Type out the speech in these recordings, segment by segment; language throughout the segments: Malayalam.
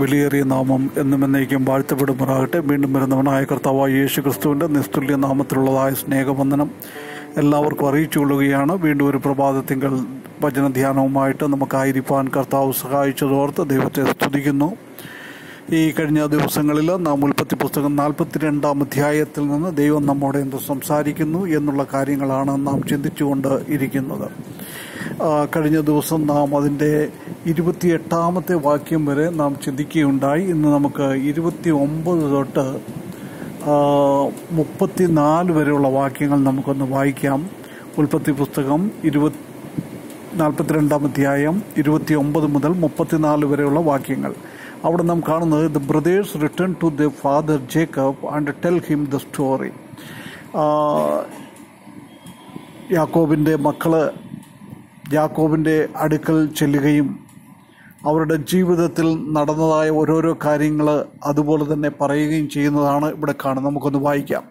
വിലയേറിയ നാമം എന്നും എന്നേക്കും വാഴ്ത്തപ്പെടുമാറാകട്ടെ വീണ്ടും വരുന്നവനായ കർത്താവായ യേശു ക്രിസ്തുവിൻ്റെ നിസ്തുല്യ നാമത്തിലുള്ളതായ സ്നേഹവന്ദനം എല്ലാവർക്കും അറിയിച്ചുകൊള്ളുകയാണ് വീണ്ടും ഒരു പ്രഭാതത്തിങ്കൽ വചനധ്യാനവുമായിട്ട് നമുക്കായിരിക്കാൻ കർത്താവ് സഹായിച്ചതോർത്ത് ദൈവത്തെ സ്തുതിക്കുന്നു ഈ കഴിഞ്ഞ ദിവസങ്ങളിൽ നാം ഉൽപ്പത്തി പുസ്തകം നാൽപ്പത്തിരണ്ടാം അധ്യായത്തിൽ നിന്ന് ദൈവം നമ്മോട് എന്ത് സംസാരിക്കുന്നു എന്നുള്ള കാര്യങ്ങളാണ് നാം ചിന്തിച്ചുകൊണ്ട് ഇരിക്കുന്നത് ആ, കഴിഞ്ഞ ദിവസം നാം അതിൻ്റെ ഇരുപത്തിയെട്ടാമത്തെ വാക്യം വരെ നാം ചിന്തിക്കുകയുണ്ടായി ഇന്ന് നമുക്ക് ഇരുപത്തി ഒമ്പത് തൊട്ട് ആ, മുപ്പത്തിനാല് വരെയുള്ള വാക്യങ്ങൾ നമുക്കൊന്ന് വായിക്കാം ഉൽപ്പത്തി പുസ്തകം ഇരുപത് നാൽപ്പത്തിരണ്ടാം അധ്യായം ഇരുപത്തി ഒമ്പത് മുതൽ മുപ്പത്തിനാല് വരെയുള്ള വാക്യങ്ങൾ അവിടെ നാം കാണുന്നത് the brothers return to the father Jacob and tell him the story യാക്കോബിൻ്റെ മക്കള് യാക്കോബിൻ്റെ അടുക്കൽ ചെല്ലുകയും അവരുടെ ജീവിതത്തിൽ നടന്നതായ ഓരോരോ കാര്യങ്ങൾ അതുപോലെ തന്നെ പറയുകയും ചെയ്യുന്നതാണ് ഇവിടെ കാണുന്നത് നമുക്കൊന്ന് വായിക്കാം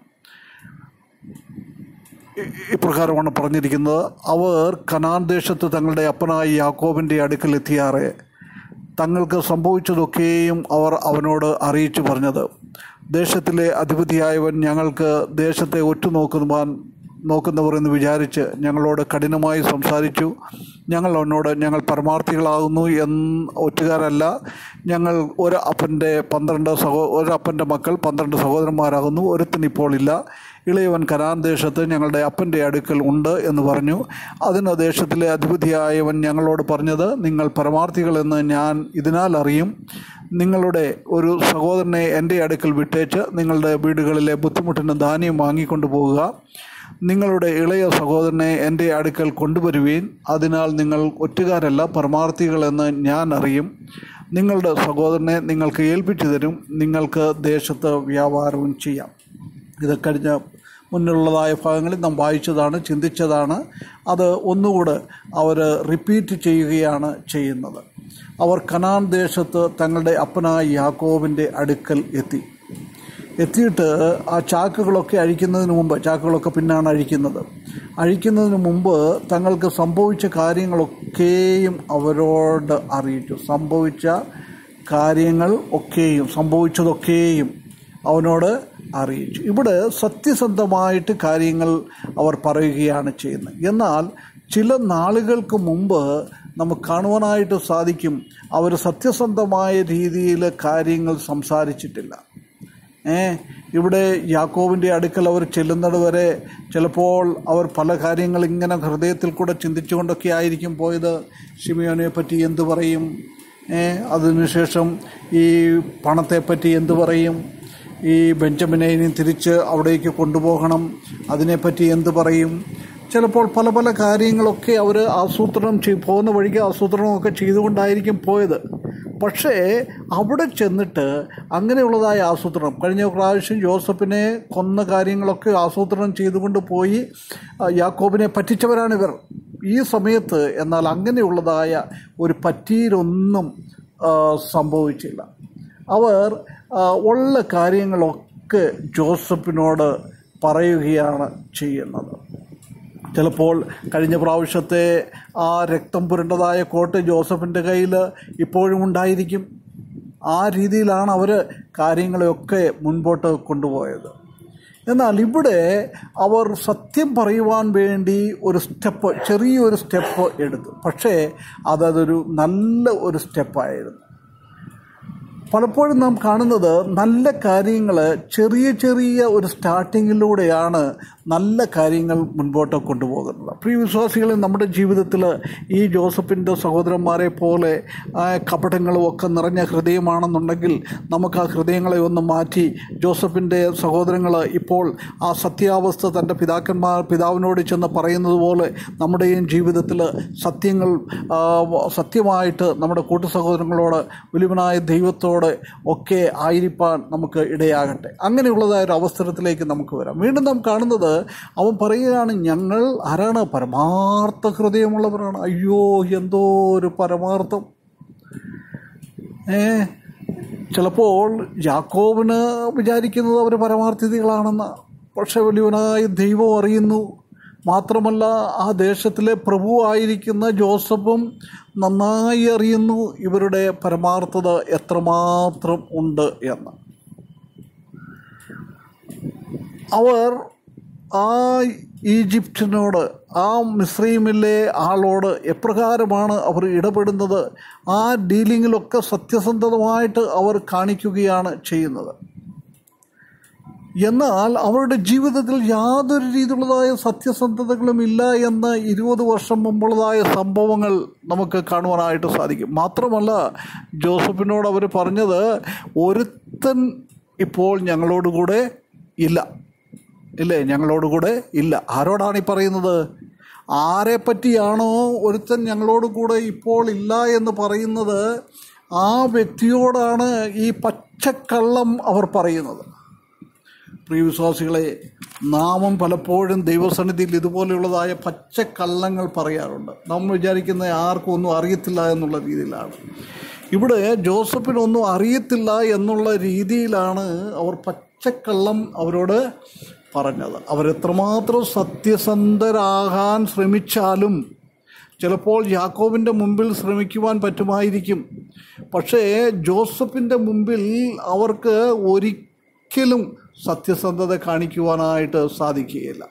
ഇ- ഇപ്രകാരമാണ് പറഞ്ഞിരിക്കുന്നത് അവർ കനാൻ ദേശത്ത് തങ്ങളുടെ അപ്പനായ യാക്കോബിൻ്റെ അടുക്കൽ എത്തിയാറെ തങ്ങൾക്ക് സംഭവിച്ചതൊക്കെയും അവർ അവനോട് അറിയിച്ചു പറഞ്ഞത് ദേശത്തിലെ അധിപതിയായവൻ ഞങ്ങൾക്ക് ദേശത്തെ ഒറ്റുനോക്കുവാൻ നോക്കുന്നവർ എന്ന് വിചാരിച്ച് ഞങ്ങളോട് കഠിനമായി സംസാരിച്ചു ഞങ്ങൾ അവനോട് ഞങ്ങൾ പരമാർത്ഥികളാകുന്നു എന്ന് ഒറ്റുകാരല്ല ഞങ്ങൾ ഒരു അപ്പൻ്റെ പന്ത്രണ്ട് സഹോ ഒരു അപ്പൻ്റെ മക്കൾ പന്ത്രണ്ട് സഹോദരന്മാരാകുന്നു ഒരുത്തൻ ഇപ്പോൾ ഇല്ല ഇളയവൻ കനാൻ ദേശത്ത് ഞങ്ങളുടെ അപ്പൻ്റെ അടുക്കൽ ഉണ്ട് എന്ന് പറഞ്ഞു അതിന് ദേശത്തിലെ അധിപതിയായവൻ ഞങ്ങളോട് പറഞ്ഞത് നിങ്ങൾ പരമാർത്ഥികളെന്ന് ഞാൻ ഇതിനാൽ അറിയും നിങ്ങളുടെ ഒരു സഹോദരനെ എൻ്റെ അടുക്കൽ വിട്ടേച്ച് നിങ്ങളുടെ വീടുകളിലെ ബുദ്ധിമുട്ടിന് ധാന്യം വാങ്ങിക്കൊണ്ടു പോകുക നിങ്ങളുടെ ഇളയ സഹോദരനെ എൻ്റെ അടുക്കൽ കൊണ്ടുവരുവീൻ അതിനാൽ നിങ്ങൾ ഒറ്റുകാരല്ല പരമാർത്ഥികളെന്ന് ഞാൻ അറിയും നിങ്ങളുടെ സഹോദരനെ നിങ്ങൾക്ക് ഏൽപ്പിച്ചു തരും നിങ്ങൾക്ക് ദേശത്ത് വ്യാപാരവും ചെയ്യാം ഇത് കഴിഞ്ഞ മുന്നിലുള്ളതായ ഭാഗങ്ങളിൽ നാം വായിച്ചതാണ് ചിന്തിച്ചതാണ് അത് ഒന്നുകൂടെ അവർ റിപ്പീറ്റ് ചെയ്യുകയാണ് ചെയ്യുന്നത് അവർ കനാൻ ദേശത്ത് തങ്ങളുടെ അപ്പനായ യാക്കോബിൻ്റെ അടുക്കൽ എത്തി എത്തിയിട്ട് ആ ചാക്കുകളൊക്കെ അഴിക്കുന്നതിന് മുമ്പ് ചാക്കുകളൊക്കെ പിന്നാണ് അഴിക്കുന്നത് അഴിക്കുന്നതിന് മുമ്പ് തങ്ങൾക്ക് സംഭവിച്ച കാര്യങ്ങളൊക്കെയും അവരോട് അറിയിച്ചു സംഭവിച്ച കാര്യങ്ങൾ ഒക്കെയും സംഭവിച്ചതൊക്കെയും അവനോട് അറിയിച്ചു ഇവിടെ സത്യസന്ധമായിട്ട് കാര്യങ്ങൾ അവർ പറയുകയാണ് ചെയ്യുന്നത് എന്നാൽ ചില നാളുകൾക്ക് മുമ്പ് നമുക്ക് കാണുവാനായിട്ട് സാധിക്കും അവർ സത്യസന്ധമായ രീതിയിൽ കാര്യങ്ങൾ സംസാരിച്ചിട്ടില്ല ഏ ഇവിടെ യാക്കോവിൻ്റെ അടുക്കൽ അവർ ചെല്ലുന്നത് വരെ ചിലപ്പോൾ അവർ പല കാര്യങ്ങൾ ഇങ്ങനെ ഹൃദയത്തിൽ കൂടെ ചിന്തിച്ചുകൊണ്ടൊക്കെ ആയിരിക്കും പോയത് ഷിമിയോനെ പറ്റി എന്തു പറയും ഏ അതിനുശേഷം ഈ പണത്തെപ്പറ്റി എന്തു പറയും ഈ ബെഞ്ചമിനെ ഇനി തിരിച്ച് അവിടേക്ക് കൊണ്ടുപോകണം അതിനെപ്പറ്റി എന്തു പറയും ചിലപ്പോൾ പല പല കാര്യങ്ങളൊക്കെ അവർ ആസൂത്രണം ചെയ് പോകുന്ന വഴിക്ക് ആസൂത്രണമൊക്കെ ചെയ്തുകൊണ്ടായിരിക്കും പോയത് പക്ഷേ അവിടെ ചെന്നിട്ട് അങ്ങനെയുള്ളതായ ആസൂത്രണം കഴിഞ്ഞ പ്രാവശ്യം ജോസഫിനെ കൊന്ന കാര്യങ്ങളൊക്കെ ആസൂത്രണം ചെയ്തുകൊണ്ട് പോയി ആ, യാക്കോബിനെ പറ്റിച്ചവരാണിവർ ഈ സമയത്ത് എന്നാൽ അങ്ങനെയുള്ളതായ ഒരു പറ്റീരൊന്നും ആ, സംഭവിച്ചില്ല അവർ ആ, ഉള്ള കാര്യങ്ങളൊക്കെ ജോസഫിനോട് പറയുകയാണ് ചെയ്യുന്നത് ചിലപ്പോൾ കഴിഞ്ഞ പ്രാവശ്യത്തെ ആ രക്തം പുരണ്ടതായ കോട്ട് ജോസഫിൻ്റെ കയ്യിൽ ഇപ്പോഴും ഉണ്ടായിരിക്കും ആ രീതിയിലാണ് അവർ കാര്യങ്ങളെയൊക്കെ മുൻപോട്ട് കൊണ്ടുപോയത് എന്നാൽ ഇവിടെ അവർ സത്യം പറയുവാൻ വേണ്ടി ഒരു സ്റ്റെപ്പ് ചെറിയൊരു സ്റ്റെപ്പ് എടുത്തു പക്ഷേ അതതൊരു നല്ല ഒരു സ്റ്റെപ്പായിരുന്നു പലപ്പോഴും നാം കാണുന്നത് നല്ല കാര്യങ്ങൾ ചെറിയ ചെറിയ ഒരു സ്റ്റാർട്ടിങ്ങിലൂടെയാണ് നല്ല കാര്യങ്ങൾ മുൻപോട്ട് കൊണ്ടുപോകുന്നത് പ്രിയ വിശ്വാസികളെ നമ്മുടെ ജീവിതത്തിൽ ഈ ജോസഫിൻ്റെ സഹോദരന്മാരെ പോലെ ആ, കപടങ്ങളും ഒക്കെ നിറഞ്ഞ ഹൃദയമാണെന്നുണ്ടെങ്കിൽ നമുക്ക് ആ ഹൃദയങ്ങളെ ഒന്ന് മാറ്റി ജോസഫിൻ്റെ സഹോദരങ്ങൾ ഇപ്പോൾ ആ സത്യാവസ്ഥ തൻ്റെ പിതാക്കന്മാർ പിതാവിനോട് ചെന്ന് പറയുന്നത് പോലെ നമ്മുടെയും ജീവിതത്തിൽ സത്യങ്ങൾ ആ, സത്യമായിട്ട് നമ്മുടെ കൂട്ടു സഹോദരങ്ങളോട് വലിയവനായ ദൈവത്തോട് ഒക്കെ ആയിരിക്കാൻ നമുക്ക് ഇടയാകട്ടെ അങ്ങനെയുള്ളതായ ഒരു അവസരത്തിലേക്ക് നമുക്ക് വരാം വീണ്ടും നാം കാണുന്നത് അവൻ പറയുകയാണ് ഞങ്ങൾ ആരാണ് പരമാർത്ഥ ഹൃദയമുള്ളവരാണ് അയ്യോ എന്തോ ഒരു പരമാർത്ഥം ഏ ചിലപ്പോൾ യാക്കോബിന് വിചാരിക്കുന്നത് അവർ പരമാർത്ഥിതികളാണെന്ന് പക്ഷെ വലിയവനായ ദൈവം അറിയുന്നു മാത്രമല്ല ആ ദേശത്തിലെ പ്രഭുവായിരിക്കുന്ന ജോസഫും നന്നായി അറിയുന്നു ഇവരുടെ പരമാർത്ഥത എത്രമാത്രം ഉണ്ട് എന്ന് അവർ ആ ഈജിപ്തിനോട് ആ മിസ്രൈമിലെ ആളോട് എപ്രകാരമാണ് അവർ ഇടപെടുന്നത് ആ ഡീലിങ്ങിലൊക്കെ സത്യസന്ധമായിട്ട് അവർ കാണിക്കുകയാണ് ചെയ്യുന്നത് എന്നാൽ അവരുടെ ജീവിതത്തിൽ യാതൊരു രീതിയിലുള്ളതായ സത്യസന്ധതകളും ഇല്ല എന്ന് ഇരുപത് വർഷം മുമ്പുള്ളതായ സംഭവങ്ങൾ നമുക്ക് കാണുവാനായിട്ട് സാധിക്കും മാത്രമല്ല ജോസഫിനോട് അവർ പറഞ്ഞത് ഒരുത്തൻ ഇപ്പോൾ ഞങ്ങളോടുകൂടെ ഇല്ല ഇല്ലേ ഞങ്ങളോടുകൂടെ ഇല്ല ആരോടാണ് ഈ പറയുന്നത് ആരെ പറ്റിയാണോ ഒരുത്തൻ ഞങ്ങളോട് കൂടെ ഇപ്പോൾ ഇല്ല എന്ന് പറയുന്നത് ആ വ്യക്തിയോടാണ് ഈ പച്ചക്കള്ളം അവർ പറയുന്നത് പ്രിയവിശ്വാസികളെ നാമം പലപ്പോഴും ദൈവസന്നിധിയിൽ ഇതുപോലെയുള്ളതായ പച്ചക്കള്ളങ്ങൾ പറയാറുണ്ട് നമ്മൾ വിചാരിക്കുന്ന ആർക്കും ഒന്നും അറിയത്തില്ല എന്നുള്ള രീതിയിലാണ് ഇവിടെ ജോസഫിനൊന്നും അറിയത്തില്ല എന്നുള്ള രീതിയിലാണ് അവർ പച്ചക്കള്ളം അവരോട് പറഞ്ഞത് അവരെത്രമാത്രം സത്യസന്ധരാകാൻ ശ്രമിച്ചാലും ചിലപ്പോൾ യാക്കോബിൻ്റെ മുമ്പിൽ ശ്രമിക്കുവാൻ പറ്റുമായിരിക്കും പക്ഷേ ജോസഫിൻ്റെ മുമ്പിൽ അവർക്ക് ഒരിക്കലും സത്യസന്ധത കാണിക്കുവാനായിട്ട് സാധിക്കുകയില്ല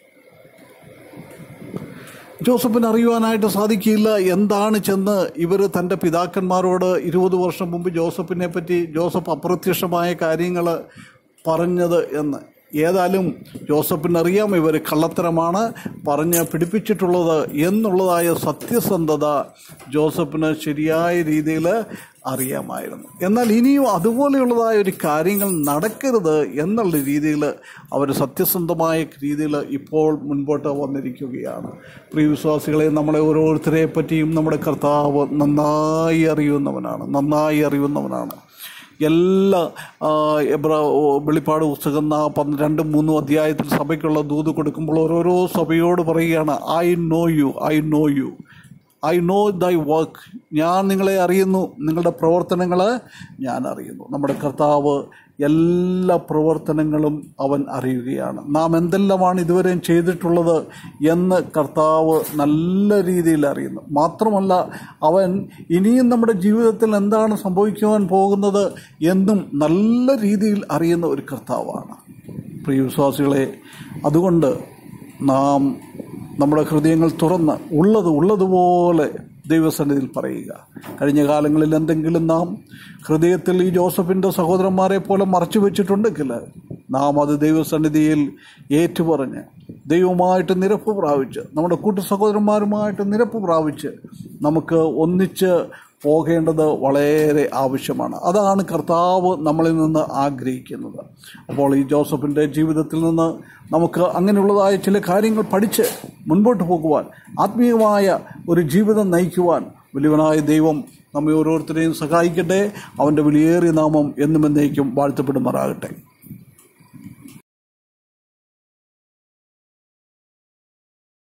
ജോസഫിന് അറിയുവാനായിട്ട് സാധിക്കില്ല എന്താണ് ചെന്ന് ഇവർ തൻ്റെ പിതാക്കന്മാരോട് ഇരുപത് വർഷം മുമ്പ് ജോസഫിനെ പറ്റി ജോസഫ് അപ്രത്യക്ഷമായ കാര്യങ്ങൾ പറഞ്ഞത് എന്ന് ഏതായാലും ജോസഫിനറിയാം ഇവർ കള്ളത്തരമാണ് പറഞ്ഞ് പിടിപ്പിച്ചിട്ടുള്ളത് എന്നുള്ളതായ സത്യസന്ധത ജോസഫിന് ശരിയായ രീതിയിൽ അറിയാമായിരുന്നു എന്നാൽ ഇനിയും അതുപോലെയുള്ളതായ ഒരു കാര്യങ്ങൾ നടക്കരുത് എന്നുള്ള രീതിയിൽ അവർ സത്യസന്ധമായ രീതിയിൽ ഇപ്പോൾ മുൻപോട്ട് വന്നിരിക്കുകയാണ് പ്രിയവിശ്വാസികളെ നമ്മളെ ഓരോരുത്തരെ പറ്റിയും നമ്മുടെ കർത്താവ് നന്നായി അറിയുന്നവനാണ് നന്നായി അറിയുന്നവനാണ് എല്ലാ ആ, എബ്ര ഓ, വെളിപ്പാട് പുസ്തകം ആ പന്ത് രണ്ടും മൂന്നും അധ്യായത്തിൽ സഭയ്ക്കുള്ള ദൂത് കൊടുക്കുമ്പോൾ ഓരോരോ സഭയോട് പറയുകയാണ് I know you I know you I know thy work ഞാൻ നിങ്ങളെ അറിയുന്നു നിങ്ങളുടെ പ്രവർത്തനങ്ങൾ ഞാൻ അറിയുന്നു നമ്മുടെ കർത്താവ് എല്ലാ പ്രവർത്തനങ്ങളും അവൻ അറിയുകയാണ് നാം എന്തെല്ലാമാണ് ഇതുവരെയും ചെയ്തിട്ടുള്ളത് എന്ന് കർത്താവ് നല്ല രീതിയിൽ അറിയുന്നു മാത്രമല്ല അവൻ ഇനിയും നമ്മുടെ ജീവിതത്തിൽ എന്താണ് സംഭവിക്കുവാൻ പോകുന്നത് എന്നും നല്ല രീതിയിൽ അറിയുന്ന ഒരു കർത്താവാണ് പ്രിയ വിശ്വാസികളെ അതുകൊണ്ട് നാം നമ്മുടെ ഹൃദയങ്ങൾ തുറന്ന് ഉള്ളത് ഉള്ളതുപോലെ ദൈവസന്നിധിയിൽ പറയുക കഴിഞ്ഞ കാലങ്ങളിൽ എന്തെങ്കിലും നാം ഹൃദയത്തിൽ ഈ ജോസഫിൻ്റെ സഹോദരന്മാരെ പോലെ മറച്ചു വെച്ചിട്ടുണ്ടെങ്കിൽ നാം അത് ദൈവസന്നിധിയിൽ ഏറ്റുപറഞ്ഞ് ദൈവമായിട്ട് നിരപ്പ് പ്രാപിച്ച് നമ്മുടെ കൂട്ടു സഹോദരന്മാരുമായിട്ട് നിരപ്പ് പ്രാപിച്ച് നമുക്ക് ഒന്നിച്ച് പോകേണ്ടത് വളരെ ആവശ്യമാണ് അതാണ് കർത്താവ് നമ്മളിൽ നിന്ന് ആഗ്രഹിക്കുന്നത് അപ്പോൾ ഈ ജോസഫിൻ്റെ ജീവിതത്തിൽ നിന്ന് നമുക്ക് അങ്ങനെയുള്ളതായ ചില കാര്യങ്ങൾ പഠിച്ച് മുൻപോട്ട് പോകുവാൻ ആത്മീയമായ ഒരു ജീവിതം നയിക്കുവാൻ വലിയവനായ ദൈവം നമ്മെ ഓരോരുത്തരെയും സഹായിക്കട്ടെ അവൻ്റെ വിലയേറിയ നാമം എന്നും എന്നേക്കും വാഴ്ത്തപ്പെടുമാറാകട്ടെ